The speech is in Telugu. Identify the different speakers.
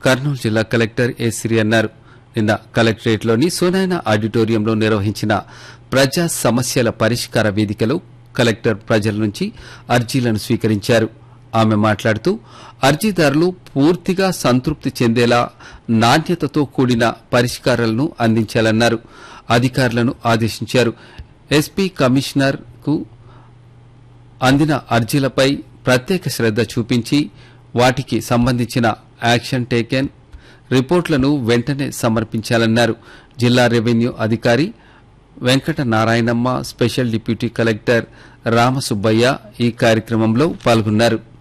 Speaker 1: కర్నూలు జిల్లా కలెక్టర్ ఏ సిరి అన్నారు నిన్న కలెక్టరేట్లోని సోనాయన ఆడిటోరియంలో నిర్వహించిన ప్రజా సమస్యల పరిష్కార వేదికలో కలెక్టర్ ప్రజల నుంచి అర్జీలను స్వీకరించారు ఆమె మాట్లాడుతూ అర్జీదారులు పూర్తిగా సంతృప్తి చెందేలా నాణ్యతతో కూడిన పరిష్కారాలను అందించాలన్నారు అధికారులను ఆదేశించారు ఎస్పీ కమిషనర్ కు అందిన అర్జీలపై ప్రత్యేక శ్రద్ద చూపించి వాటికి సంబంధించిన యాక్షన్ టేకెన్ రిపోర్టులను వెంటనే సమర్పించాలన్నారు జిల్లా రెవెన్యూ అధికారి Venkata Narayanamma special deputy collector Ramasubbaiah ఈ కార్యక్రమంలో పాల్గొన్నారు